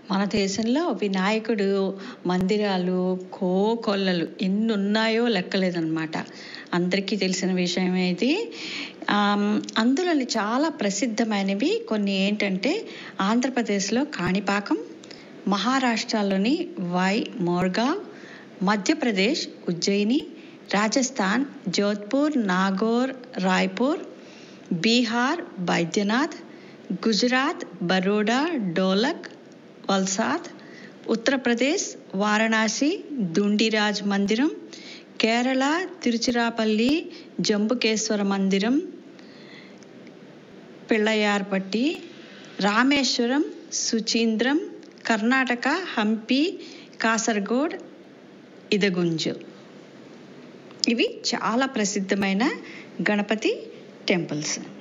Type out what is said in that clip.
మన దేశంలో వినాయకుడు మందిరాలు కోకొల్లలు ఎన్ని ఉన్నాయో లెక్కలేదన్నమాట అందరికీ తెలిసిన విషయమే ఇది ఆమ్, అందులోని చాలా ప్రసిద్ధమైనవి కొన్ని ఏంటంటే ఆంధ్రప్రదేశ్లో కాణిపాకం మహారాష్ట్రలోని వై మోర్గావ్ మధ్యప్రదేశ్ ఉజ్జయిని రాజస్థాన్ జోధ్పూర్ నాగోర్ రాయ్పూర్ బీహార్ బైద్యనాథ్ గుజరాత్ బరోడా డోలక్ వల్సాద్ ఉత్తరప్రదేశ్ వారణాసి దుండిరాజ్ మందిరం కేరళ తిరుచిరాపల్లి జంబుకేశ్వర మందిరం పిళ్ళయార్పట్టి రామేశ్వరం సుచీంద్రం కర్ణాటక హంపి కాసర్గోడ్ ఇదగుంజు ఇవి చాలా ప్రసిద్ధమైన గణపతి టెంపుల్స్